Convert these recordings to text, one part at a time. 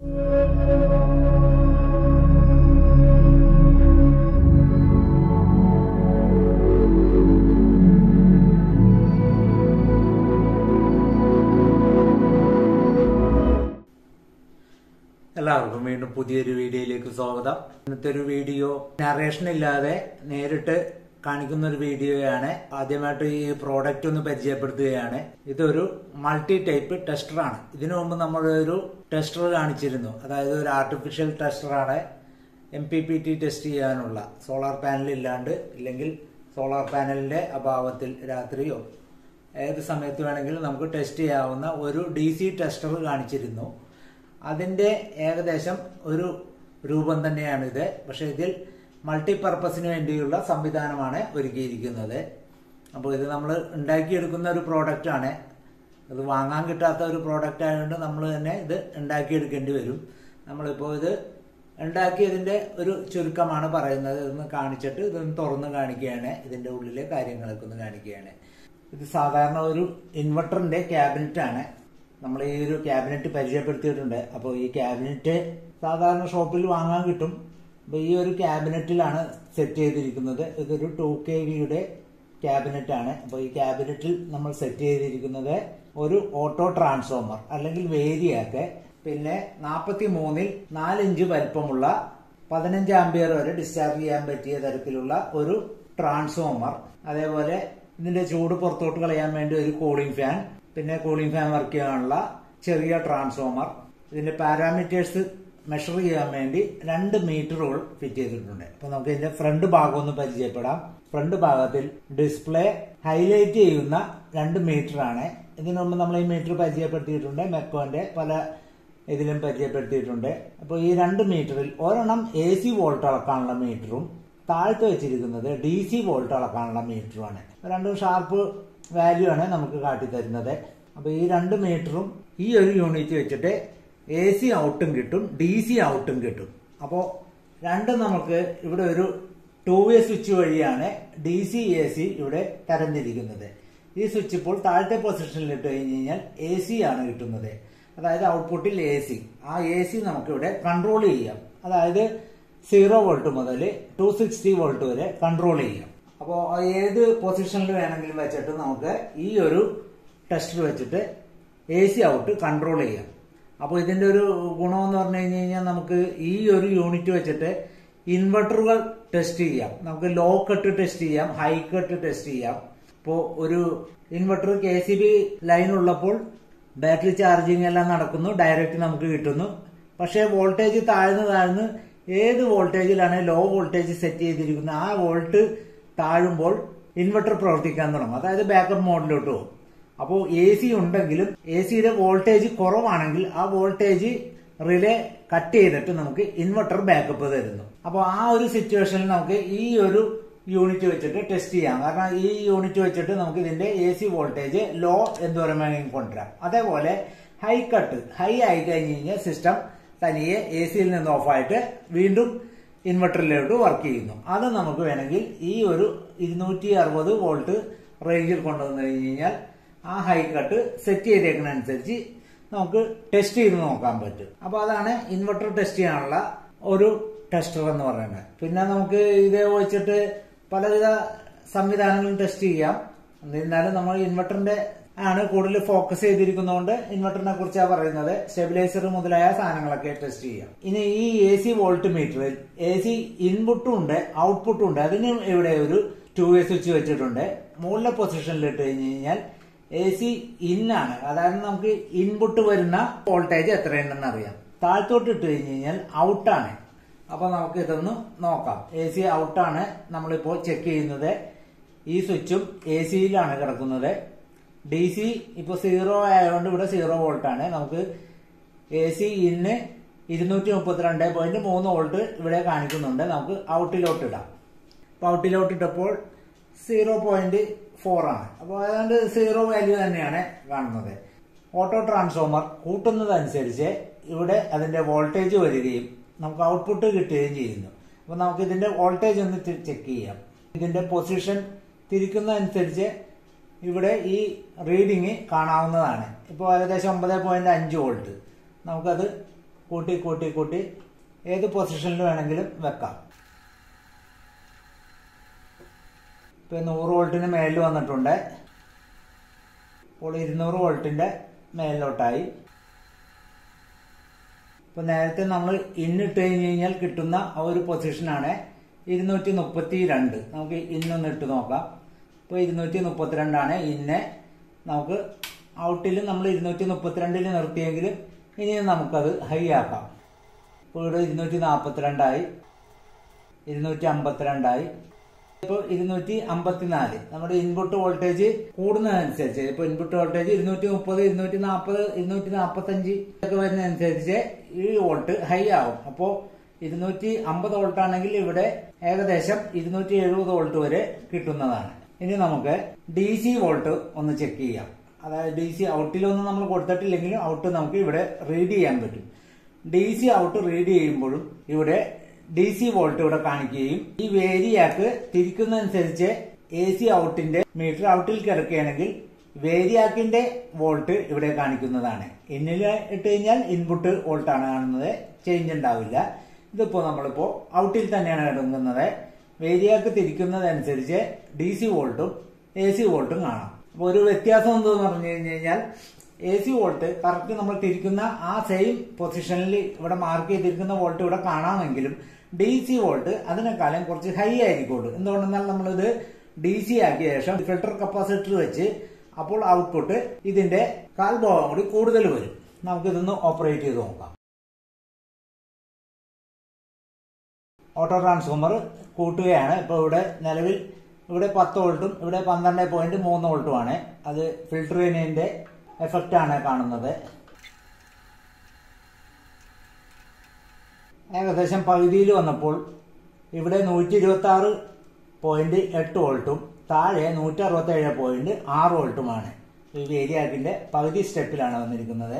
എല്ലാവർക്കും വീണ്ടും പുതിയൊരു വീഡിയോയിലേക്ക് സ്വാഗതം ഇന്നത്തെ ഒരു വീഡിയോ നറേഷൻ ഇല്ലാതെ നേരിട്ട് കാണിക്കുന്ന ഒരു വീഡിയോയാണ് ആദ്യമായിട്ട് ഈ പ്രോഡക്റ്റ് ഒന്ന് പരിചയപ്പെടുത്തുകയാണ് ഇതൊരു മൾട്ടി ടൈപ്പ് ടെസ്റ്ററാണ് ഇതിനു മുമ്പ് നമ്മൾ ഒരു ടെസ്റ്റർ കാണിച്ചിരുന്നു അതായത് ഒരു ആർട്ടിഫിഷ്യൽ ടെസ്റ്ററാണ് M P P T test ചെയ്യാനുള്ള സോളാർ പാനൽ ഇല്ലാണ്ട് ഇല്ലെങ്കിൽ സോളാർ പാനലിന്റെ അഭാവത്തിൽ രാത്രിയോ ഏത് സമയത്ത് വേണമെങ്കിലും നമുക്ക് ടെസ്റ്റ് ചെയ്യാവുന്ന ഒരു ഡി സി ടെസ്റ്റർ കാണിച്ചിരുന്നു അതിന്റെ ഏകദേശം ഒരു രൂപം തന്നെയാണ് ഇത് പക്ഷെ ഇതിൽ മൾട്ടിപർപ്പസിന് വേണ്ടിയുള്ള സംവിധാനമാണ് ഒരുക്കിയിരിക്കുന്നത് അപ്പോൾ ഇത് നമ്മൾ ഉണ്ടാക്കിയെടുക്കുന്ന ഒരു പ്രോഡക്റ്റ് ആണ് അത് വാങ്ങാൻ കിട്ടാത്ത ഒരു പ്രോഡക്റ്റ് ആയതുകൊണ്ട് നമ്മൾ തന്നെ ഇത് ഉണ്ടാക്കിയെടുക്കേണ്ടി വരും നമ്മളിപ്പോൾ ഇത് ഉണ്ടാക്കിയതിന്റെ ഒരു ചുരുക്കമാണ് പറയുന്നത് ഇതൊന്ന് കാണിച്ചിട്ട് ഇതൊന്ന് തുറന്ന് കാണിക്കുകയാണ് ഇതിന്റെ ഉള്ളിലെ കാര്യങ്ങളൊക്കെ ഒന്ന് കാണിക്കുകയാണ് ഇത് സാധാരണ ഒരു ഇൻവെർട്ടറിന്റെ ക്യാബിനറ്റ് ആണ് നമ്മൾ ഈ ഒരു ക്യാബിനറ്റ് പരിചയപ്പെടുത്തിയിട്ടുണ്ട് അപ്പോൾ ഈ ക്യാബിനറ്റ് സാധാരണ ഷോപ്പിൽ വാങ്ങാൻ കിട്ടും അപ്പോൾ ഈ ഒരു ക്യാബിനറ്റിലാണ് സെറ്റ് ചെയ്തിരിക്കുന്നത് ഇതൊരു ടു കെ വിയുടെ ക്യാബിനറ്റ് ആണ് അപ്പോൾ ഈ ക്യാബിനറ്റിൽ നമ്മൾ സെറ്റ് ചെയ്തിരിക്കുന്നത് ഒരു ഓട്ടോ ട്രാൻസ്ഫോമർ അല്ലെങ്കിൽ വേരിയാക്ക് പിന്നെ നാൽപ്പത്തി മൂന്നിൽ നാലിഞ്ച് വലിപ്പമുള്ള പതിനഞ്ച് ആംബിയർ വരെ ഡിസ്ചാർജ് ചെയ്യാൻ പറ്റിയ തരത്തിലുള്ള ഒരു ട്രാൻസ്ഫോമർ അതേപോലെ ഇതിന്റെ ചൂട് പുറത്തോട്ട് കളയാൻ വേണ്ടി ഒരു കൂളിംഗ് ഫാൻ പിന്നെ കൂളിംഗ് ഫാൻ വർക്ക് ചെയ്യാനുള്ള ചെറിയ ട്രാൻസ്ഫോമർ ഇതിന്റെ പാരാമീറ്റേഴ്സ് മെഷർ ചെയ്യാൻ വേണ്ടി രണ്ട് മീറ്ററുകൾ ഫിറ്റ് ചെയ്തിട്ടുണ്ട് അപ്പൊ നമുക്ക് ഇതിന്റെ ഫ്രണ്ട് ഭാഗം ഒന്ന് പരിചയപ്പെടാം ഫ്രണ്ട് ഭാഗത്തിൽ ഡിസ്പ്ലേ ഹൈലൈറ്റ് ചെയ്യുന്ന രണ്ട് മീറ്റർ ആണ് ഇതിനു മുമ്പ് നമ്മൾ ഈ മീറ്റർ പരിചയപ്പെടുത്തിയിട്ടുണ്ട് മെക്കോന്റെ പല ഇതിലും പരിചയപ്പെടുത്തിയിട്ടുണ്ട് അപ്പോൾ ഈ രണ്ട് മീറ്ററിൽ ഒരെണ്ണം എ സി വോൾട്ട് അളക്കാനുള്ള മീറ്ററും താഴ്ത്ത് വെച്ചിരിക്കുന്നത് ഡി സി വോൾട്ട് അളക്കാനുള്ള മീറ്ററുമാണ് രണ്ടും ഷാർപ്പ് വാല്യൂ ആണ് നമുക്ക് കാട്ടിത്തരുന്നത് അപ്പൊ ഈ രണ്ട് മീറ്ററും ഈ ഒരു യൂണിറ്റ് വെച്ചിട്ട് എ സി ഔട്ടും കിട്ടും ഡി സി ഔട്ടും കിട്ടും അപ്പോൾ രണ്ടും നമുക്ക് ഇവിടെ ഒരു ടു വേ സ്വിച്ച് വഴിയാണ് ഡി സി എ സി ഇവിടെ തരംതിരിക്കുന്നത് ഈ സ്വിച്ച് ഇപ്പോൾ താഴത്തെ പൊസിഷനിൽ ഇട്ട് കഴിഞ്ഞ് കഴിഞ്ഞാൽ എ സി ആണ് കിട്ടുന്നത് അതായത് ഔട്ട്പുട്ടിൽ എ സി ആ എ സി നമുക്കിവിടെ കൺട്രോൾ ചെയ്യാം അതായത് സീറോ വോൾട്ട് മുതൽ ടു സിക്സ്റ്റി വോൾട്ട് വരെ കൺട്രോൾ ചെയ്യാം അപ്പോൾ ഏത് പൊസിഷനിൽ വേണമെങ്കിലും വെച്ചിട്ട് നമുക്ക് ഈ ഒരു ടെസ്റ്റർ വെച്ചിട്ട് എ സി ഔട്ട് കൺട്രോൾ ചെയ്യാം അപ്പോൾ ഇതിന്റെ ഒരു ഗുണമെന്ന് പറഞ്ഞു കഴിഞ്ഞ് കഴിഞ്ഞാൽ നമുക്ക് ഈ ഒരു യൂണിറ്റ് വെച്ചിട്ട് ഇൻവെർട്ടറുകൾ ടെസ്റ്റ് ചെയ്യാം നമുക്ക് ലോ കട്ട് ടെസ്റ്റ് ചെയ്യാം ഹൈ കട്ട് ടെസ്റ്റ് ചെയ്യാം ഇപ്പോൾ ഒരു inverter K C B line ഉള്ളപ്പോൾ ബാറ്ററി ചാർജിങ് എല്ലാം നടക്കുന്നു ഡയറക്റ്റ് നമുക്ക് കിട്ടുന്നു പക്ഷേ വോൾട്ടേജ് താഴ്ന്ന് താഴ്ന്ന് ഏത് വോൾട്ടേജിലാണ് ലോ വോൾട്ടേജ് സെറ്റ് ചെയ്തിരിക്കുന്നത് ആ വോൾട്ട് താഴുമ്പോൾ ഇൻവെർട്ടർ പ്രവർത്തിക്കാൻ തുടങ്ങും അതായത് ബാക്കപ്പ് മോഡിലോട്ട് പോകും അപ്പോൾ എ സി ഉണ്ടെങ്കിലും എ സിയുടെ വോൾട്ടേജ് കുറവാണെങ്കിൽ ആ വോൾട്ടേജ് റിലേ കട്ട് ചെയ്തിട്ട് നമുക്ക് ഇൻവെർട്ടർ ബാക്കപ്പ് തരുന്നു അപ്പോൾ ആ ഒരു സിറ്റുവേഷനിൽ നമുക്ക് ഈ ഒരു യൂണിറ്റ് വെച്ചിട്ട് ടെസ്റ്റ് ചെയ്യാം കാരണം ഈ യൂണിറ്റ് വെച്ചിട്ട് നമുക്ക് ഇതിന്റെ എ സി വോൾട്ടേജ് ലോ എന്തോരം വേണമെങ്കിൽ കൊണ്ടുവരാം അതേപോലെ ഹൈ കട്ട് ഹൈ ആയി കഴിഞ്ഞ് കഴിഞ്ഞാൽ സിസ്റ്റം തനിയെ എ സിയിൽ നിന്ന് ഓഫായിട്ട് വീണ്ടും ഇൻവെർട്ടറിലോട്ട് വർക്ക് ചെയ്യുന്നു അത് നമുക്ക് വേണമെങ്കിൽ ഈ ഒരു ഇരുന്നൂറ്റി അറുപത് വോൾട്ട് റേഞ്ചിൽ കൊണ്ടുവന്നു കഴിഞ്ഞ് കഴിഞ്ഞാൽ ആ ഹൈ കട്ട് സെറ്റ് ചെയ്തേക്കുന്നതനുസരിച്ച് നമുക്ക് ടെസ്റ്റ് ചെയ്ത് നോക്കാൻ പറ്റും അപ്പൊ അതാണ് ഇൻവെർട്ടർ ടെസ്റ്റ് ചെയ്യാനുള്ള ഒരു ടെസ്റ്റർ എന്ന് പറയുന്നത് പിന്നെ നമുക്ക് ഇതേ വെച്ചിട്ട് പലവിധ സംവിധാനങ്ങളും ടെസ്റ്റ് ചെയ്യാം എന്നിരുന്നാലും നമ്മൾ ഇൻവെർട്ടറിന്റെ ആണ് കൂടുതൽ ഫോക്കസ് ചെയ്തിരിക്കുന്നതുകൊണ്ട് ഇൻവെർട്ടറിനെ കുറിച്ചാണ് പറയുന്നത് സ്റ്റെബിലൈസർ മുതലായ സാധനങ്ങളൊക്കെ ടെസ്റ്റ് ചെയ്യാം ഇനി ഈ എ സി വോൾട്ട് മീറ്ററിൽ എ സി ഇൻപുട്ടും ഉണ്ട് ഔട്ട്പുട്ടും ഉണ്ട് അതിന് ഇവിടെ ഒരു ടു വേ സ്വിച്ച് വെച്ചിട്ടുണ്ട് മുകളിലെ പൊസിഷനിൽ ഇട്ട് കഴിഞ്ഞ് കഴിഞ്ഞാൽ എ സി ഇൻ ആണ് അതായത് നമുക്ക് ഇൻപുട്ട് വരുന്ന വോൾട്ടേജ് എത്രയുണ്ടെന്ന് അറിയാം താഴത്തോട്ട് ഇട്ട് കഴിഞ്ഞ് കഴിഞ്ഞാൽ ഔട്ടാണ് അപ്പൊ നമുക്ക് ഇതൊന്ന് നോക്കാം എ സി ഔട്ടാണ് നമ്മളിപ്പോൾ ചെക്ക് ചെയ്യുന്നത് ഈ സ്വിച്ചും എ സിയിലാണ് കിടക്കുന്നത് ഡി സി ഇപ്പൊ സീറോ ആയതുകൊണ്ട് ഇവിടെ സീറോ വോൾട്ട് ആണ് നമുക്ക് എ സി ഇന്ന് ഇരുന്നൂറ്റി മുപ്പത്തിരണ്ട് പോയിന്റ് മൂന്ന് വോൾട്ട് ഇവിടെ കാണിക്കുന്നുണ്ട് നമുക്ക് ഔട്ടിലോട്ട് ഇടാം അപ്പൊ ഔട്ടിലോട്ട് ഇട്ടപ്പോൾ സീറോ പോയിന്റ് ഫോർ ആണ് അപ്പോൾ ഏതാണ്ട് സീറോ വാല്യൂ തന്നെയാണ് കാണുന്നത് ഓട്ടോ ട്രാൻസ്ഫോമർ കൂട്ടുന്നതനുസരിച്ച് ഇവിടെ അതിന്റെ വോൾട്ടേജ് വരികയും നമുക്ക് ഔട്ട്പുട്ട് കിട്ടുകയും ചെയ്യുന്നു അപ്പോൾ നമുക്ക് ഇതിന്റെ വോൾട്ടേജ് ഒന്ന് ചെക്ക് ചെയ്യാം ഇതിന്റെ പൊസിഷൻ തിരിക്കുന്നതനുസരിച്ച് ഇവിടെ ഈ റീഡിങ് കാണാവുന്നതാണ് ഇപ്പോൾ ഏകദേശം ഒമ്പത് പോയിന്റ് അഞ്ച് വോൾട്ട് നമുക്കത് കൂട്ടി കൂട്ടി കൂട്ടി ഏത് പൊസിഷനിൽ വേണമെങ്കിലും വെക്കാം ഇപ്പൊ നൂറ് വോൾട്ടിന് മേലിൽ വന്നിട്ടുണ്ട് ഇപ്പോൾ ഇരുന്നൂറ് വോൾട്ടിന്റെ മേലിലോട്ടായി ഇപ്പൊ നേരത്തെ നമ്മൾ ഇന്നിട്ട് കഴിഞ്ഞ് കഴിഞ്ഞാൽ കിട്ടുന്ന ആ ഒരു പൊസിഷനാണ് ഇരുന്നൂറ്റി മുപ്പത്തി രണ്ട് നമുക്ക് ഇന്നൊന്ന് ഇട്ട് നോക്കാം ഇപ്പൊ ഇരുന്നൂറ്റി മുപ്പത്തിരണ്ടാണ് ഇന്നെ നമുക്ക് ഔട്ടിൽ നമ്മൾ ഇരുന്നൂറ്റി മുപ്പത്തിരണ്ടിൽ നിർത്തിയെങ്കിൽ ഇനി നമുക്കത് ഹൈ ആക്കാം ഇപ്പോൾ ഇവിടെ ഇരുന്നൂറ്റി നാൽപ്പത്തിരണ്ടായി ഇരുന്നൂറ്റി അമ്പത്തിരണ്ടായി ഇപ്പോൾ ഇരുന്നൂറ്റി അമ്പത്തിനാല് നമ്മുടെ ഇൻപുട്ട് വോൾട്ടേജ് കൂടുന്നതനുസരിച്ച് ഇപ്പോൾ ഇൻപുട്ട് വോൾട്ടേജ് ഇരുന്നൂറ്റി മുപ്പത് ഇരുന്നൂറ്റി നാൽപ്പത് ഇരുന്നൂറ്റി നാൽപ്പത്തഞ്ച് ഒക്കെ വരുന്നതനുസരിച്ച് ഈ വോൾട്ട് ഹൈ ആവും അപ്പോൾ ഇരുന്നൂറ്റി അമ്പത് വോൾട്ട് ആണെങ്കിൽ ഇവിടെ ഏകദേശം ഇരുന്നൂറ്റി എഴുപത് വോൾട്ട് വരെ കിട്ടുന്നതാണ് ഇനി നമുക്ക് ഡി സി വോൾട്ട് ഒന്ന് ചെക്ക് ചെയ്യാം അതായത് ഡി സി ഔട്ടിലൊന്നും നമ്മൾ കൊടുത്തിട്ടില്ലെങ്കിലും ഔട്ട് നമുക്ക് ഇവിടെ റീഡ് ചെയ്യാൻ പറ്റും ഡി സി ഔട്ട് റീഡ് ചെയ്യുമ്പോഴും ഇവിടെ ഡി സി വോൾട്ട് ഇവിടെ കാണിക്കുകയും ഈ വേരിയാക്ക് തിരിക്കുന്നതനുസരിച്ച് എ സി ഔട്ടിന്റെ മീറ്റർ ഔട്ടിൽ കിടക്കുകയാണെങ്കിൽ വേരിയാക്കിന്റെ വോൾട്ട് ഇവിടെ കാണിക്കുന്നതാണ് എന്നിൽ ഇട്ട് കഴിഞ്ഞാൽ ഇൻപുട്ട് വോൾട്ടാണ് കാണുന്നത് ചേഞ്ച് ഉണ്ടാവില്ല ഇതിപ്പോ നമ്മളിപ്പോ ഔട്ടിൽ തന്നെയാണ് കിടക്കുന്നത് വേരിയാക്ക് തിരിക്കുന്നതനുസരിച്ച് ഡി സി വോൾട്ടും എ സി വോൾട്ടും കാണാം അപ്പൊ ഒരു വ്യത്യാസം എന്തെന്ന് പറഞ്ഞു കഴിഞ്ഞു കഴിഞ്ഞാൽ എ സി വോൾട്ട് കറക്റ്റ് നമ്മൾ തിരിക്കുന്ന ആ സെയിം പൊസിഷനിൽ ഇവിടെ മാർക്ക് ചെയ്തിരിക്കുന്ന വോൾട്ട് ഇവിടെ കാണാമെങ്കിലും ഡി സി വോൾട്ട് അതിനേക്കാളും കുറച്ച് ഹൈ ആയിരിക്കുള്ളൂ എന്തുകൊണ്ടെന്നാൽ നമ്മളിത് ഡി സി ആക്കിയ ശേഷം ഫിൽട്ടർ കപ്പാസിറ്റർ വെച്ച് അപ്പോൾ ഔട്ട്പുട്ട് ഇതിന്റെ കാൽഭാഗം കൂടി കൂടുതൽ വരും നമുക്കിതൊന്ന് ഓപ്പറേറ്റ് ചെയ്ത് നോക്കാം ഓട്ടോ ട്രാൻസ്ഫോമർ കൂട്ടുകയാണ് ഇപ്പോൾ ഇവിടെ നിലവിൽ ഇവിടെ പത്ത് വോൾട്ടും ഇവിടെ പന്ത്രണ്ട് പോയിന്റ് മൂന്ന് വോൾട്ടുമാണ് അത് ഫിൽട്ടർ ചെയ്യുന്നതിന്റെ എഫക്റ്റ് ആണ് കാണുന്നത് ഏകദേശം പകുതിയിൽ വന്നപ്പോൾ ഇവിടെ നൂറ്റി ഇരുപത്തി ആറ് പോയിന്റ് എട്ട് വോൾട്ടും താഴെ നൂറ്റി അറുപത്തി ഏഴ് പോയിന്റ് ആറ് വോൾട്ടുമാണ് ഈ വേരിയാക്കിന്റെ പകുതി സ്റ്റെപ്പിലാണ് വന്നിരിക്കുന്നത്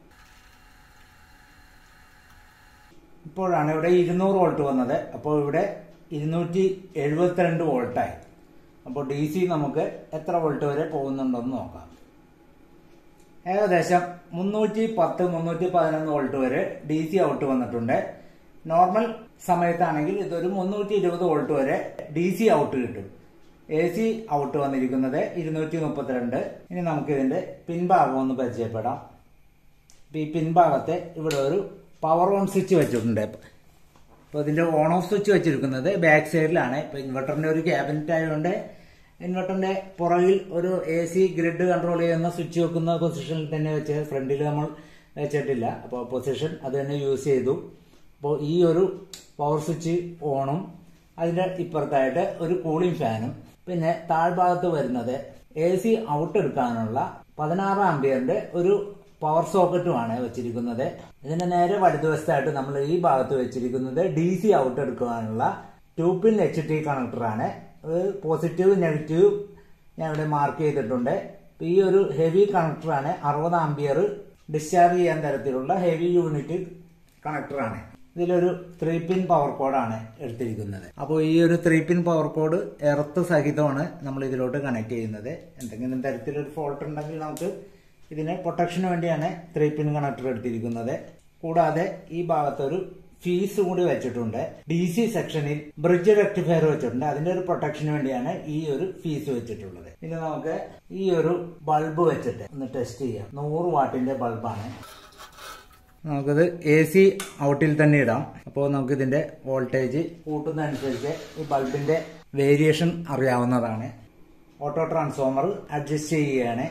ഇപ്പോഴാണ് ഇവിടെ ഇരുന്നൂറ് വോൾട്ട് വന്നത് അപ്പോൾ ഇവിടെ ഇരുന്നൂറ്റി എഴുപത്തിരണ്ട് വോൾട്ടായി അപ്പോൾ ഡി സി നമുക്ക് എത്ര വോൾട്ട് വരെ പോകുന്നുണ്ടെന്ന് നോക്കാം ഏകദേശം മുന്നൂറ്റി പത്ത് മുന്നൂറ്റി പതിനൊന്ന് വോൾട്ട് വരെ ഡി സി ഔട്ട് വന്നിട്ടുണ്ട് നോർമൽ സമയത്താണെങ്കിൽ ഇതൊരു മുന്നൂറ്റി ഇരുപത് വോൾട്ട് വരെ ഡി സി ഔട്ട് കിട്ടും എ സി ഔട്ട് വന്നിരിക്കുന്നത് ഇരുന്നൂറ്റി മുപ്പത്തിരണ്ട് ഇനി നമുക്ക് ഇതിന്റെ പിൻഭാഗം ഒന്ന് പരിചയപ്പെടാം ഇപ്പൊ ഈ പിൻഭാഗത്തെ ഇവിടെ ഒരു പവർ ഓൺ സ്വിച്ച് വെച്ചിട്ടുണ്ട് അപ്പോൾ ഇതിന്റെ ഓൺ ഓഫ് സ്വിച്ച് വെച്ചിരിക്കുന്നത് ബാക്ക് സൈഡിലാണ് ഇപ്പൊ ഇൻവെർട്ടറിന്റെ ഒരു ക്യാബിനറ്റ് ആയതുകൊണ്ട് ഇൻവെർട്ടറിന്റെ പുറകിൽ ഒരു എ സി ഗ്രിഡ് കൺട്രോൾ ചെയ്യുന്ന സ്വിച്ച് വെക്കുന്ന പൊസിഷനിൽ തന്നെ വെച്ച് ഫ്രണ്ടിൽ നമ്മൾ വെച്ചിട്ടില്ല അപ്പോൾ പൊസിഷൻ അത് തന്നെ യൂസ് ചെയ്തു അപ്പോൾ ഈ ഒരു പവർ സ്വിച്ച് ഓണും അതിന്റെ ഇപ്പുറത്തായിട്ട് ഒരു കൂളിംഗ് ഫാനും പിന്നെ താഴ്ഭാഗത്ത് വരുന്നത് എ സി ഔട്ട് എടുക്കാനുള്ള പതിനാറ് ആംബിയറിന്റെ ഒരു പവർ സോക്കറ്റുമാണ് വെച്ചിരിക്കുന്നത് ഇതിന്റെ നേരെ വലതുവശത്തായിട്ട് നമ്മൾ ഈ ഭാഗത്ത് വെച്ചിരിക്കുന്നത് ഡി സി ഔട്ട് എടുക്കുവാനുള്ള ടു പിൻ എച്ച് ടി കണക്ടറാണ് പോസിറ്റീവ് നെഗറ്റീവ് ഞാൻ ഇവിടെ മാർക്ക് ചെയ്തിട്ടുണ്ട് ഈ ഒരു ഹെവി കണക്ടറാണ് അറുപത് ആംബിയർ ഡിസ്ചാർജ് ചെയ്യാൻ തരത്തിലുള്ള ഹെവി യൂണിറ്റ് കണക്ടറാണ് ഇതിലൊരു ത്രീ പിൻ പവർ കോഡാണ് എടുത്തിരിക്കുന്നത് അപ്പോൾ ഈ ഒരു three pin power cord earth സഹിതമാണ് നമ്മൾ ഇതിലോട്ട് കണക്ട് ചെയ്യുന്നത് എന്തെങ്കിലും തരത്തിലൊരു ഫോൾട്ട് ഉണ്ടെങ്കിൽ നമുക്ക് ഇതിന് പ്രൊട്ടക്ഷന് വേണ്ടിയാണ് ത്രീ പിൻ കണക്ടർ എടുത്തിരിക്കുന്നത് കൂടാതെ ഈ ഭാഗത്തൊരു ഫീസ് കൂടി വെച്ചിട്ടുണ്ട് ഡി സി സെക്ഷനിൽ ബ്രിഡ്ജ് റെക്ടിഫയർ വെച്ചിട്ടുണ്ട് അതിന്റെ ഒരു പ്രൊട്ടക്ഷന് വേണ്ടിയാണ് ഈ ഒരു ഫീസ് വെച്ചിട്ടുള്ളത് ഇനി നമുക്ക് ഈ ഒരു ബൾബ് വെച്ചിട്ട് ഒന്ന് ടെസ്റ്റ് ചെയ്യാം നൂറ് വാട്ടിന്റെ ബൾബാണ് നമുക്കത് എ സി ഔട്ടിൽ തന്നെ ഇടാം അപ്പോൾ നമുക്ക് ഇതിന്റെ വോൾട്ടേജ് കൂട്ടുന്നതനുസരിച്ച് ഈ ബൾബിന്റെ വേരിയേഷൻ അറിയാവുന്നതാണ് ഓട്ടോ ട്രാൻസ്ഫോമർ അഡ്ജസ്റ്റ് ചെയ്യുകയാണ്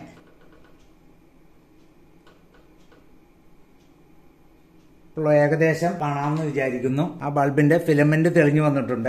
ഇപ്പോൾ ഏകദേശം കാണാമെന്ന് വിചാരിക്കുന്നു ആ ബൾബിന്റെ ഫിലമെന്റ് തെളിഞ്ഞു വന്നിട്ടുണ്ട്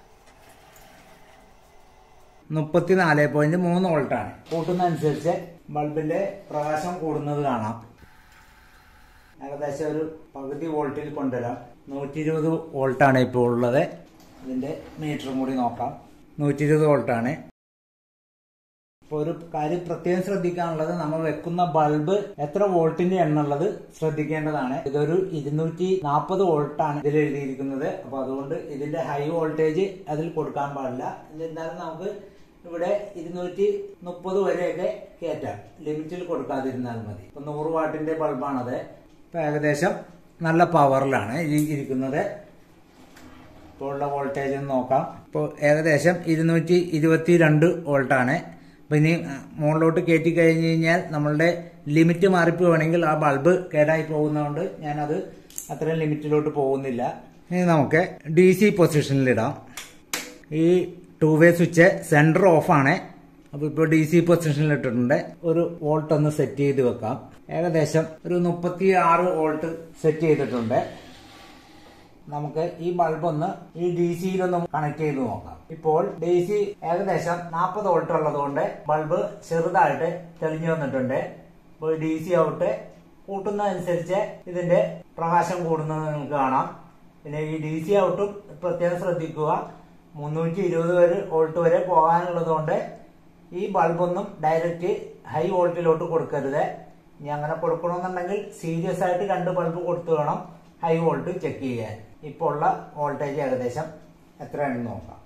മുപ്പത്തിനാല് പോയിന്റ് മൂന്ന് വോൾട്ടാണ് കൂട്ടുന്നതനുസരിച്ച് ബൾബിന്റെ പ്രകാശം കൂടുന്നത് കാണാം ഏകദേശം ഒരു പകുതി വോൾട്ടിൽ കൊണ്ടുവരാം നൂറ്റി ഇരുപത് വോൾട്ടാണ് ഇപ്പോൾ ഉള്ളത് ഇതിന്റെ മീറ്ററും കൂടി നോക്കാം നൂറ്റി ഇരുപത് വോൾട്ടാണ് ഇപ്പോൾ ഒരു കാര്യം പ്രത്യേകം ശ്രദ്ധിക്കാനുള്ളത് നമ്മൾ വെക്കുന്ന ബൾബ് എത്ര വോൾട്ടിന്റെ എന്നുള്ളത് ശ്രദ്ധിക്കേണ്ടതാണ് ഇതൊരു ഇരുന്നൂറ്റി നാൽപ്പത് വോൾട്ടാണ് ഇതിൽ എഴുതിയിരിക്കുന്നത് അപ്പൊ അതുകൊണ്ട് ഇതിന്റെ ഹൈ വോൾട്ടേജ് അതിൽ കൊടുക്കാൻ പാടില്ല എന്നിരുന്നാലും നമുക്ക് ഇവിടെ ഇരുന്നൂറ്റി മുപ്പത് വരെയൊക്കെ കയറ്റാം ലിമിറ്റിൽ കൊടുക്കാതിരുന്നാൽ മതി ഇപ്പൊ നൂറ് വാട്ടിന്റെ ബൾബാണത് ഇപ്പൊ ഏകദേശം നല്ല പവറിലാണ് ഈ ഇരിക്കുന്നത് ഇപ്പോൾ ഉള്ള വോൾട്ടേജ് ഒന്ന് നോക്കാം ഇപ്പോൾ ഏകദേശം ഇരുന്നൂറ്റി ഇരുപത്തി രണ്ട് വോൾട്ടാണ് അപ്പോൾ ഇനി മുകളിലോട്ട് കയറ്റി കഴിഞ്ഞ് കഴിഞ്ഞാൽ നമ്മളുടെ ലിമിറ്റ് മാറിപ്പോവാണെങ്കിൽ ആ ബൾബ് കേടായി പോകുന്നതുകൊണ്ട് ഞാനത് അത്രയും ലിമിറ്റിലോട്ട് പോകുന്നില്ല ഇനി നമുക്ക് ഡി സി പൊസിഷനിലിടാം ഈ ടൂ വേ സ്വിച്ച് സെൻറ്റർ ഓഫാണ് അപ്പോൾ ഇപ്പോൾ ഡി സി പൊസിഷനിൽ ഇട്ടിട്ടുണ്ട് ഒരു വോൾട്ട് ഒന്ന് സെറ്റ് ചെയ്ത് വെക്കാം ഏകദേശം ഒരു മുപ്പത്തി ആറ് വോൾട്ട് സെറ്റ് ചെയ്തിട്ടുണ്ട് നമുക്ക് ഈ ബൾബ് ഒന്ന് ഈ ഡി സിയിലൊന്ന് കണക്ട് ചെയ്ത് നോക്കാം ഇപ്പോൾ ഡി സി ഏകദേശം നാൽപ്പത് വോൾട്ട് ഉള്ളതുകൊണ്ട് ബൾബ് ചെറുതായിട്ട് തെളിഞ്ഞു വന്നിട്ടുണ്ട് ഇപ്പോൾ ഡി സി ഔട്ട് കൂട്ടുന്നതനുസരിച്ച് ഇതിന്റെ പ്രകാശം കൂടുന്നത് നിങ്ങൾക്ക് കാണാം പിന്നെ ഈ ഡി സി ഔട്ടും പ്രത്യേകം ശ്രദ്ധിക്കുക മുന്നൂറ്റി ഇരുപത് വരെ വോൾട്ട് വരെ പോകാനുള്ളത് കൊണ്ട് ഈ ബൾബൊന്നും ഡയറക്റ്റ് ഹൈ വോൾട്ടിലോട്ട് കൊടുക്കരുത് ഇനി അങ്ങനെ കൊടുക്കണമെന്നുണ്ടെങ്കിൽ സീരിയസ് ആയിട്ട് രണ്ട് ബൾബ് കൊടുത്തു വേണം ഹൈ വോൾട്ട് ചെക്ക് ചെയ്യാൻ ഇപ്പോൾ ഉള്ള വോൾട്ടേജ് ഏകദേശം എത്രയാണെന്ന് നോക്കാം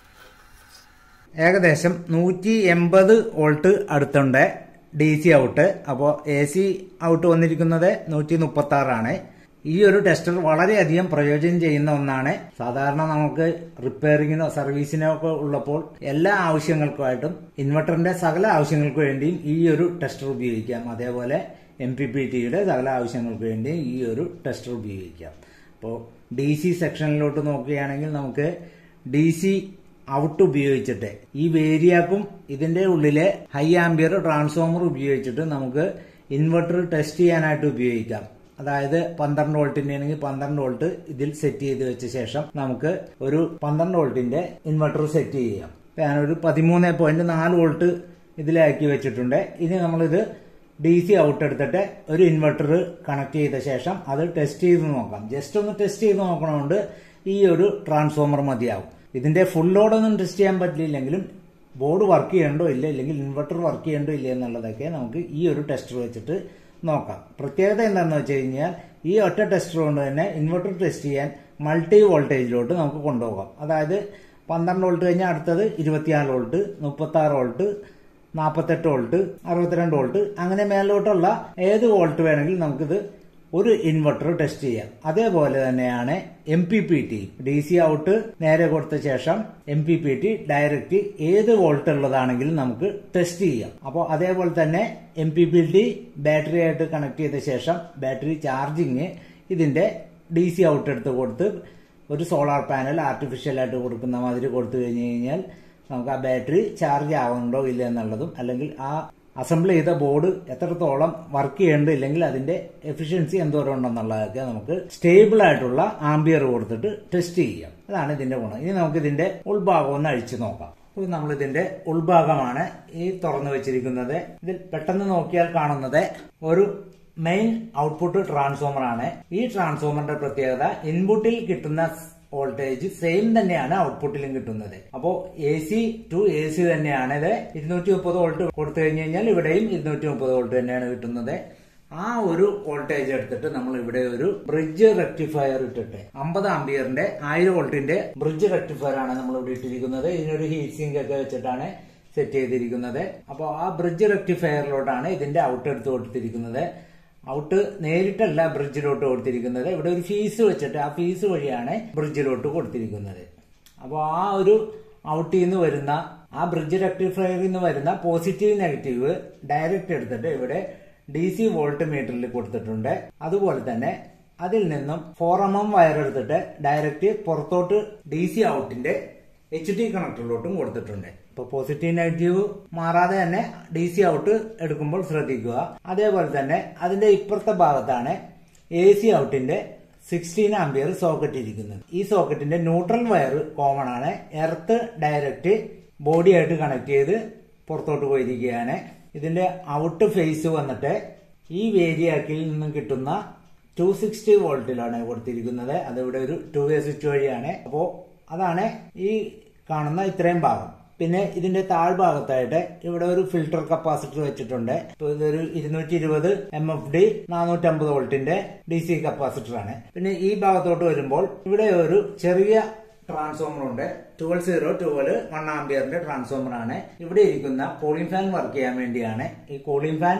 ഏകദേശം നൂറ്റി എൺപത് വോൾട്ട് അടുത്തുണ്ട് ഡി സി ഔട്ട് അപ്പോൾ എ സി ഔട്ട് വന്നിരിക്കുന്നത് നൂറ്റി മുപ്പത്തി ആറാണ് ഈ ഒരു ടെസ്റ്റർ വളരെയധികം പ്രയോജനം ചെയ്യുന്ന ഒന്നാണ് സാധാരണ നമുക്ക് റിപ്പയറിങ്ങിനോ സർവീസിനോ ഒക്കെ ഉള്ളപ്പോൾ എല്ലാ ആവശ്യങ്ങൾക്കുമായിട്ടും ഇൻവെർട്ടറിന്റെ സകല ആവശ്യങ്ങൾക്ക് വേണ്ടിയും ഈ ഒരു ടെസ്റ്റർ ഉപയോഗിക്കാം അതേപോലെ എം പി പി ടിയുടെ സകല ആവശ്യങ്ങൾക്ക് വേണ്ടി ഈ ഒരു ടെസ്റ്റർ ഉപയോഗിക്കാം അപ്പോൾ ഡി സി സെക്ഷനിലോട്ട് നോക്കുകയാണെങ്കിൽ നമുക്ക് ഡി സി ഔട്ട് ഉപയോഗിച്ചിട്ട് ഈ വേരിയാക്കും ഇതിന്റെ ഉള്ളിലെ ഹൈ ആംബിയർ ട്രാൻസ്ഫോമർ ഉപയോഗിച്ചിട്ട് നമുക്ക് ഇൻവെർട്ടർ ടെസ്റ്റ് ചെയ്യാനായിട്ട് ഉപയോഗിക്കാം അതായത് പന്ത്രണ്ട് വോൾട്ടിന്റെ ആണെങ്കിൽ പന്ത്രണ്ട് വോൾട്ട് ഇതിൽ സെറ്റ് ചെയ്ത് വെച്ച ശേഷം നമുക്ക് ഒരു പന്ത്രണ്ട് വോൾട്ടിന്റെ ഇൻവെർട്ടർ സെറ്റ് ചെയ്യാം ഞാനൊരു പതിമൂന്ന് പോയിന്റ് നാല് വോൾട്ട് ഇതിലാക്കി വെച്ചിട്ടുണ്ട് ഇനി നമ്മളിത് ഡി സി ഔട്ട് എടുത്തിട്ട് ഒരു ഇൻവെർട്ടർ കണക്ട് ചെയ്ത ശേഷം അത് ടെസ്റ്റ് ചെയ്ത് നോക്കാം ജസ്റ്റ് ഒന്ന് ടെസ്റ്റ് ചെയ്ത് നോക്കണോണ്ട് ഈ ഒരു ട്രാൻസ്ഫോമർ മതിയാവും ഇതിന്റെ ഫുൾ ലോഡൊന്നും ടെസ്റ്റ് ചെയ്യാൻ പറ്റില്ലെങ്കിലും ബോർഡ് വർക്ക് ചെയ്യണ്ടോ ഇല്ല ഇല്ലെങ്കിൽ ഇൻവെർട്ടർ വർക്ക് ചെയ്യണ്ടോ ഇല്ല എന്നുള്ളതൊക്കെ നമുക്ക് ഈ ഒരു ടെസ്റ്റർ വെച്ചിട്ട് നോക്കാം പ്രത്യേകത എന്താണെന്ന് വെച്ച് കഴിഞ്ഞാൽ ഈ ഒറ്റ ടെസ്റ്റർ കൊണ്ട് തന്നെ ഇൻവെർട്ടർ ടെസ്റ്റ് ചെയ്യാൻ മൾട്ടി വോൾട്ടേജിലോട്ട് നമുക്ക് കൊണ്ടുപോകാം അതായത് പന്ത്രണ്ട് വോൾട്ട് കഴിഞ്ഞാൽ അടുത്തത് ഇരുപത്തിനാല് വോൾട്ട് മുപ്പത്തി ആറ് വോൾട്ട് നാൽപ്പത്തെട്ട് വോൾട്ട് അറുപത്തിരണ്ട് വോൾട്ട് അങ്ങനെ മേലോട്ടുള്ള ഏത് വോൾട്ട് വേണമെങ്കിലും നമുക്കിത് ഒരു ഇൻവെർട്ടർ ടെസ്റ്റ് ചെയ്യാം അതേപോലെ തന്നെയാണ് M P P T D C out നേരെ കൊടുത്ത ശേഷം M P P T direct ഏത് വോൾട്ട് ഉള്ളതാണെങ്കിലും നമുക്ക് ടെസ്റ്റ് ചെയ്യാം അപ്പോൾ അതേപോലെ തന്നെ M P P T battery ആയിട്ട് കണക്ട് ചെയ്ത ശേഷം ബാറ്ററി ചാർജിങ് ഇതിന്റെ ഡി സി ഔട്ട് എടുത്ത് കൊടുത്ത് ഒരു സോളാർ പാനൽ ആർട്ടിഫിഷ്യൽ ആയിട്ട് കൊടുക്കുന്ന മാതിരി കൊടുത്തു കഴിഞ്ഞു കഴിഞ്ഞാൽ നമുക്ക് ആ ബാറ്ററി ചാർജ് ആവുന്നുണ്ടോ ഇല്ല എന്നുള്ളതും അല്ലെങ്കിൽ ആ അസംബിൾ ചെയ്ത ബോർഡ് എത്രത്തോളം വർക്ക് ചെയ്യേണ്ടത് ഇല്ലെങ്കിൽ അതിന്റെ എഫിഷ്യൻസി എന്തോരം ഉണ്ടെന്നുള്ളതൊക്കെ നമുക്ക് സ്റ്റേബിൾ ആയിട്ടുള്ള ആംബിയർ കൊടുത്തിട്ട് ടെസ്റ്റ് ചെയ്യാം അതാണ് ഇതിന്റെ ഗുണം ഇനി നമുക്ക് ഇതിന്റെ ഉൾഭാഗം ഒന്ന് അഴിച്ചു നോക്കാം ഇത് നമ്മൾ ഇതിന്റെ ഉൾഭാഗമാണ് ഈ തുറന്നു വെച്ചിരിക്കുന്നത് ഇതിൽ പെട്ടെന്ന് നോക്കിയാൽ കാണുന്നത് ഒരു മെയിൻ ഔട്ട്പുട്ട് ട്രാൻസ്ഫോമർ ആണ് ഈ ട്രാൻസ്ഫോമറിന്റെ പ്രത്യേകത ഇൻപുട്ടിൽ കിട്ടുന്ന വോൾട്ടേജ് സെയിം തന്നെയാണ് ഔട്ട്പുട്ടിലും കിട്ടുന്നത് അപ്പോ A C to A C തന്നെയാണ് ഇത് ഇരുന്നൂറ്റി മുപ്പത് വോൾട്ട് കൊടുത്തു കഴിഞ്ഞ് കഴിഞ്ഞാൽ ഇവിടെയും ഇരുന്നൂറ്റി മുപ്പത് വോൾട്ട് തന്നെയാണ് കിട്ടുന്നത് ആ ഒരു വോൾട്ടേജ് എടുത്തിട്ട് നമ്മൾ ഇവിടെ ഒരു ബ്രിഡ്ജ് റെക്ടിഫയർ ഇട്ടിട്ട് അമ്പത് ആംബിയറിന്റെ ആയിരം വോൾട്ടിന്റെ ബ്രിഡ്ജ് റെക്ടിഫയർ ആണ് നമ്മൾ ഇവിടെ ഇട്ടിരിക്കുന്നത് ഇതിനൊരു ഹീറ്റ് സിങ്ക് ഒക്കെ വെച്ചിട്ടാണ് സെറ്റ് ചെയ്തിരിക്കുന്നത് അപ്പോൾ ആ ബ്രിഡ്ജ് റെക്ടിഫയറിലോട്ടാണ് ഇതിന്റെ ഔട്ട് എടുത്ത് കൊടുത്തിരിക്കുന്നത് ഔട്ട് നേരിട്ടല്ല ബ്രിഡ്ജിലോട്ട് കൊടുത്തിരിക്കുന്നത് ഇവിടെ ഒരു ഫീസ് വെച്ചിട്ട് ആ ഫീസ് വഴിയാണ് ബ്രിഡ്ജിലോട്ട് കൊടുത്തിരിക്കുന്നത് അപ്പോൾ ആ ഒരു ഔട്ടിൽ നിന്ന് വരുന്ന ആ ബ്രിഡ്ജ് റെക്ടിഫയറിൽ നിന്ന് വരുന്ന പോസിറ്റീവ് നെഗറ്റീവ് ഡയറക്റ്റ് എടുത്തിട്ട് ഇവിടെ ഡി സി വോൾട്ട് മീറ്ററിൽ കൊടുത്തിട്ടുണ്ട് അതുപോലെ തന്നെ അതിൽ നിന്നും ഫോർ എം എം വയർ എടുത്തിട്ട് ഡയറക്റ്റ് പുറത്തോട്ട് ഡി സി ഔട്ടിന്റെ എച്ച് ഡി കണക്ടറിലോട്ടും കൊടുത്തിട്ടുണ്ട് ഇപ്പൊ പോസിറ്റീവ് നെഗറ്റീവ് മാറാതെ തന്നെ ഡി സി ഔട്ട് എടുക്കുമ്പോൾ ശ്രദ്ധിക്കുക അതേപോലെ തന്നെ അതിന്റെ ഇപ്പുറത്തെ ഭാഗത്താണ് എ സി ഔട്ടിന്റെ സിക്സ്റ്റീൻ ആംബിയർ സോക്കറ്റ് ഇരിക്കുന്നത് ഈ സോക്കറ്റിന്റെ ന്യൂട്രൽ വയർ കോമൺ ആണ് എർത്ത് ഡയറക്റ്റ് ബോഡി ആയിട്ട് കണക്ട് ചെയ്ത് പുറത്തോട്ട് പോയിരിക്കുകയാണ് ഇതിന്റെ ഔട്ട് ഫേസ് വന്നിട്ട് ഈ വേരിയാക്കിൽ നിന്നും കിട്ടുന്ന ടു സിക്സ്റ്റി വോൾട്ടിലാണ് കൊടുത്തിരിക്കുന്നത് അതിവിടെ ഒരു ടു വേ സ്വിച്ച് വഴിയാണ് അപ്പോൾ അതാണ് ഈ കാണുന്ന ഇത്രയും ഭാഗം പിന്നെ ഇതിന്റെ താഴ്ഭാഗത്തായിട്ട് ഇവിടെ ഒരു ഫിൽട്ടർ കപ്പാസിറ്റർ വെച്ചിട്ടുണ്ട് ഇപ്പൊ ഇതൊരു ഇരുന്നൂറ്റി ഇരുപത് എം എഫ് ഡി നാനൂറ്റമ്പത് വോൾട്ടിന്റെ ഡി സി കപ്പാസിറ്റർ ആണ് പിന്നെ ഈ ഭാഗത്തോട്ട് വരുമ്പോൾ ഇവിടെ ഒരു ചെറിയ ട്രാൻസ്ഫോമർ ഉണ്ട് ട്വൽവ് സീറോ ട്വൽവ് വൺ ആംബിയറിന്റെ ട്രാൻസ്ഫോമർ ആണ് ഇവിടെ ഇരിക്കുന്ന കൂളിംഗ് ഫാൻ വർക്ക് ചെയ്യാൻ വേണ്ടിയാണ് ഈ കൂളിംഗ് ഫാൻ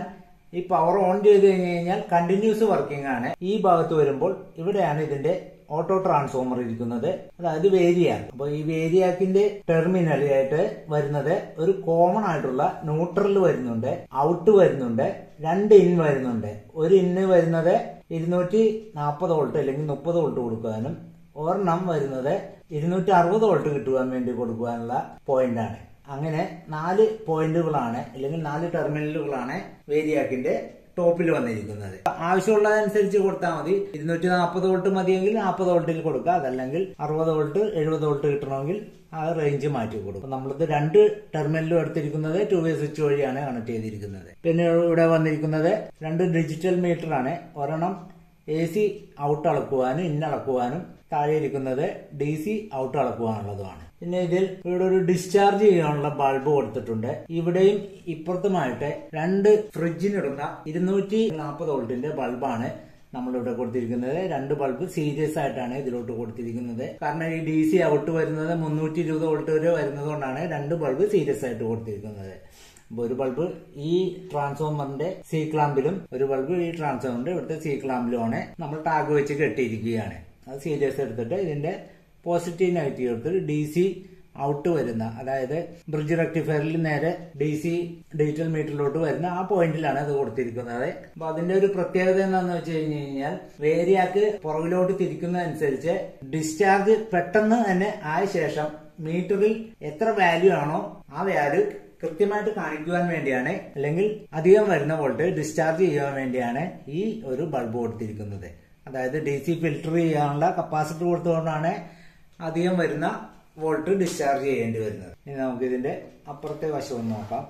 ഈ പവർ ഓൺ ചെയ്ത് കഴിഞ്ഞ് കഴിഞ്ഞാൽ കണ്ടിന്യൂസ് വർക്കിംഗ് ആണ് ഈ ഭാഗത്ത് വരുമ്പോൾ ഇവിടെയാണ് ഇതിന്റെ ഓട്ടോ ട്രാൻസ്ഫോമർ ഇരിക്കുന്നത് അതായത് വേരിയാക്ക് അപ്പൊ ഈ വേരിയാക്കിന്റെ ടെർമിനലായിട്ട് വരുന്നത് ഒരു കോമൺ ആയിട്ടുള്ള ന്യൂട്രൽ വരുന്നുണ്ട് ഔട്ട് വരുന്നുണ്ട് രണ്ട് ഇൻ വരുന്നുണ്ട് ഒരു ഇന്ന് വരുന്നത് ഇരുന്നൂറ്റി നാൽപ്പത് വോൾട്ട് അല്ലെങ്കിൽ മുപ്പത് വോൾട്ട് കൊടുക്കാനും ഒരെണ്ണം വരുന്നത് ഇരുന്നൂറ്റി അറുപത് വോൾട്ട് കിട്ടുവാൻ വേണ്ടി കൊടുക്കുവാനുള്ള പോയിന്റ് ആണ് അങ്ങനെ നാല് പോയിന്റുകളാണ് അല്ലെങ്കിൽ നാല് ടെർമിനലുകളാണ് വേരിയാക്കിന്റെ ടോപ്പിൽ വന്നിരിക്കുന്നത് ആവശ്യമുള്ളതനുസരിച്ച് കൊടുത്താൽ മതി ഇരുന്നൂറ്റി നാൽപ്പത് വോൾട്ട് മതിയെങ്കിൽ നാൽപ്പത് വോൾട്ടിൽ കൊടുക്കുക അതല്ലെങ്കിൽ അറുപത് വോൾട്ട് എഴുപത് വോൾട്ട് കിട്ടണമെങ്കിൽ ആ റേഞ്ച് മാറ്റി കൊടുക്കും നമ്മളിത് രണ്ട് ടെർമിനലും എടുത്തിരിക്കുന്നത് ടു വേ സ്വിച്ച് വഴിയാണ് കണക്ട് ചെയ്തിരിക്കുന്നത് പിന്നെ ഇവിടെ വന്നിരിക്കുന്നത് രണ്ട് ഡിജിറ്റൽ മീറ്റർ ആണ് ഒരെണ്ണം എ സി ഔട്ട് അളക്കുവാനും ഇൻ അളക്കുവാനും താഴെ ഇരിക്കുന്നത് ഡി സി ഔട്ട് അളക്കുവാനുള്ളതുമാണ് പിന്നെ ഇതിൽ ഇവിടെ ഒരു ഡിസ്ചാർജ് ചെയ്യാനുള്ള ബൾബ് കൊടുത്തിട്ടുണ്ട് ഇവിടെയും ഇപ്പുറത്തുമായിട്ട് രണ്ട് ഫ്രിഡ്ജിനിടുന്ന ഇരുന്നൂറ്റി നാൽപ്പത് വോൾട്ടിന്റെ ബൾബാണ് നമ്മളിവിടെ കൊടുത്തിരിക്കുന്നത് രണ്ട് ബൾബ് സീരിയസ് ആയിട്ടാണ് ഇതിലോട്ട് കൊടുത്തിരിക്കുന്നത് കാരണം ഈ ഡി സി ഔട്ട് വരുന്നത് മുന്നൂറ്റി ഇരുപത് വോൾട്ട് വരെ വരുന്നത് കൊണ്ടാണ് രണ്ട് ബൾബ് സീരിയസ് ആയിട്ട് കൊടുത്തിരിക്കുന്നത് അപ്പൊ ഒരു ബൾബ് ഈ ട്രാൻസ്ഫോമറിന്റെ സി ക്ലാമ്പിലും ഒരു ബൾബ് ഈ ട്രാൻസ്ഫോമറിന്റെ ഇവിടുത്തെ സി ക്ലാമ്പിലുമാണ് നമ്മൾ ടാഗ് വെച്ച് കെട്ടിയിരിക്കുകയാണ് അത് സീരിയസ് എടുത്തിട്ട് ഇതിന്റെ പോസിറ്റീവ് നെഗറ്റീവ് എടുത്തിട്ട് ഡി സി ഔട്ട് വരുന്ന അതായത് ബ്രിഡ്ജ് റെക്ടിഫയറിൽ നേരെ ഡി സി ഡിജിറ്റൽ മീറ്ററിലോട്ട് വരുന്ന ആ പോയിന്റിലാണ് അത് കൊടുത്തിരിക്കുന്നത് അപ്പൊ അതിന്റെ ഒരു പ്രത്യേകത എന്താണെന്ന് വെച്ച് കഴിഞ്ഞ് കഴിഞ്ഞാൽ വേരിയാക്ക് പുറകിലോട്ട് തിരിക്കുന്നതനുസരിച്ച് ഡിസ്ചാർജ് പെട്ടെന്ന് തന്നെ ആയ ശേഷം മീറ്ററിൽ എത്ര വാല്യൂ ആണോ ആ വാല്യൂ കൃത്യമായിട്ട് കാണിക്കുവാൻ വേണ്ടിയാണ് അല്ലെങ്കിൽ അധികം വരുന്ന വോൾട്ട് ഡിസ്ചാർജ് ചെയ്യാൻ വേണ്ടിയാണ് ഈ ഒരു ബൾബ് കൊടുത്തിരിക്കുന്നത് അതായത് ഡി സി ഫിൽട്ടർ ചെയ്യാനുള്ള കപ്പാസിറ്റർ കൊടുത്തുകൊണ്ടാണ് അധികം വരുന്ന വോൾട്ട് ഡിസ്ചാർജ് ചെയ്യേണ്ടി വരുന്നത് ഇനി നമുക്ക് ഇതിന്റെ അപ്പുറത്തെ വശം ഒന്ന് നോക്കാം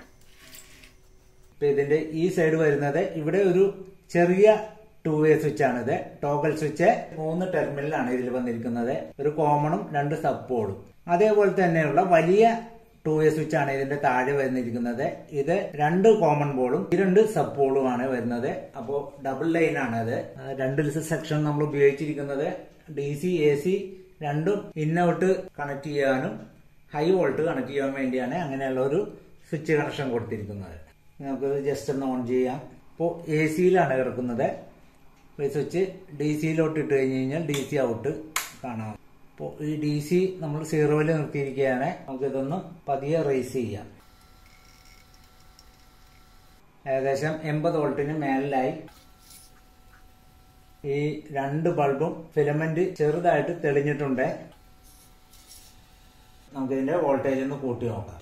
ഇപ്പൊ ഇതിന്റെ ഈ സൈഡ് വരുന്നത് ഇവിടെ ഒരു ചെറിയ ടു വേ സ്വിച്ച് ആണിത് ടോഗൽ സ്വിച്ച് മൂന്ന് ടെർമിനലാണ് ഇതിൽ വന്നിരിക്കുന്നത് ഒരു കോമണും രണ്ട് സപ്പോളും അതേപോലെ തന്നെയുള്ള വലിയ ടു വേ സ്വിച്ച് ആണ് ഇതിന്റെ താഴെ വന്നിരിക്കുന്നത് ഇത് രണ്ട് കോമൺ ബോളും ഈ രണ്ട് സബ് ബോളുമാണ് വരുന്നത് അപ്പോൾ ഡബിൾ ലൈൻ ആണ് അത് രണ്ട് സെക്ഷൻ നമ്മൾ ഉപയോഗിച്ചിരിക്കുന്നത് ഡി സി എ സി രണ്ടും ഇൻ ഔട്ട് കണക്ട് ചെയ്യാനും ഹൈ വോൾട്ട് കണക്ട് ചെയ്യാൻ വേണ്ടിയാണ് അങ്ങനെയുള്ള ഒരു സ്വിച്ച് കണക്ഷൻ കൊടുത്തിരിക്കുന്നത് നമുക്കത് ജസ്റ്റ് ഒന്ന് ഓൺ ചെയ്യാം ഇപ്പോൾ എ സിയിലാണ് കിടക്കുന്നത് ഈ സ്വിച്ച് ഡി സിയിലോട്ട് ഇട്ട് കഴിഞ്ഞ് കഴിഞ്ഞാൽ ഡി സി ഔട്ട് കാണാം അപ്പോൾ ഈ ഡി സി നമ്മൾ സീറോയിൽ നിർത്തിയിരിക്കുകയാണ് നമുക്കിതൊന്ന് പതിയെ റേസ് ചെയ്യാം ഏകദേശം എൺപത് വോൾട്ടിന് മേലിലായി ഈ രണ്ട് ബൾബും ഫിലമെന്റ് ചെറുതായിട്ട് തെളിഞ്ഞിട്ടുണ്ട് നമുക്കിതിന്റെ വോൾട്ടേജ് ഒന്ന് കൂട്ടി നോക്കാം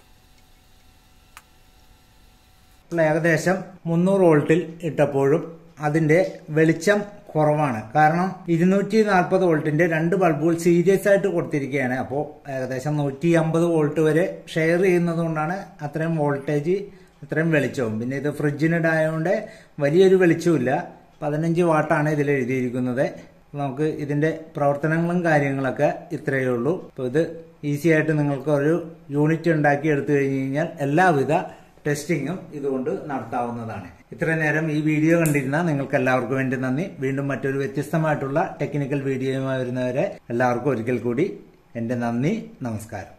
ഇപ്പോൾ ഏകദേശം മുന്നൂറ് വോൾട്ടിൽ ഇട്ടപ്പോഴും അതിന്റെ വെളിച്ചം കുറവാണ് കാരണം ഇരുന്നൂറ്റി നാൽപ്പത് വോൾട്ടിന്റെ രണ്ട് ബൾബുകൾ സീരിയസ് ആയിട്ട് കൊടുത്തിരിക്കുകയാണ് അപ്പോൾ ഏകദേശം നൂറ്റി അമ്പത് വോൾട്ട് വരെ ഷെയർ ചെയ്യുന്നത് കൊണ്ടാണ് അത്രയും വോൾട്ടേജ് അത്രയും വെളിച്ചവും പിന്നെ ഇത് ഫ്രിഡ്ജിനിടായതുകൊണ്ട് വലിയൊരു വെളിച്ചമില്ല പതിനഞ്ച് വാട്ടാണ് ഇതിൽ എഴുതിയിരിക്കുന്നത് നമുക്ക് ഇതിന്റെ പ്രവർത്തനങ്ങളും കാര്യങ്ങളൊക്കെ ഇത്രയേ ഉള്ളൂ അപ്പോൾ ഇത് ഈസി ആയിട്ട് നിങ്ങൾക്ക് ഒരു യൂണിറ്റ് ഉണ്ടാക്കി എടുത്തു കഴിഞ്ഞ് കഴിഞ്ഞാൽ എല്ലാവിധ ടെസ്റ്റിങ്ങും ഇതുകൊണ്ട് നടത്താവുന്നതാണ് ഇത്ര നേരം ഈ വീഡിയോ കണ്ടിരുന്ന നിങ്ങൾക്ക് എല്ലാവർക്കും വേണ്ടി നന്ദി വീണ്ടും മറ്റൊരു വ്യത്യസ്തമായിട്ടുള്ള ടെക്നിക്കൽ വീഡിയോയുമായി വരുന്നവരെ എല്ലാവർക്കും ഒരിക്കൽ കൂടി എന്റെ നന്ദി നമസ്കാരം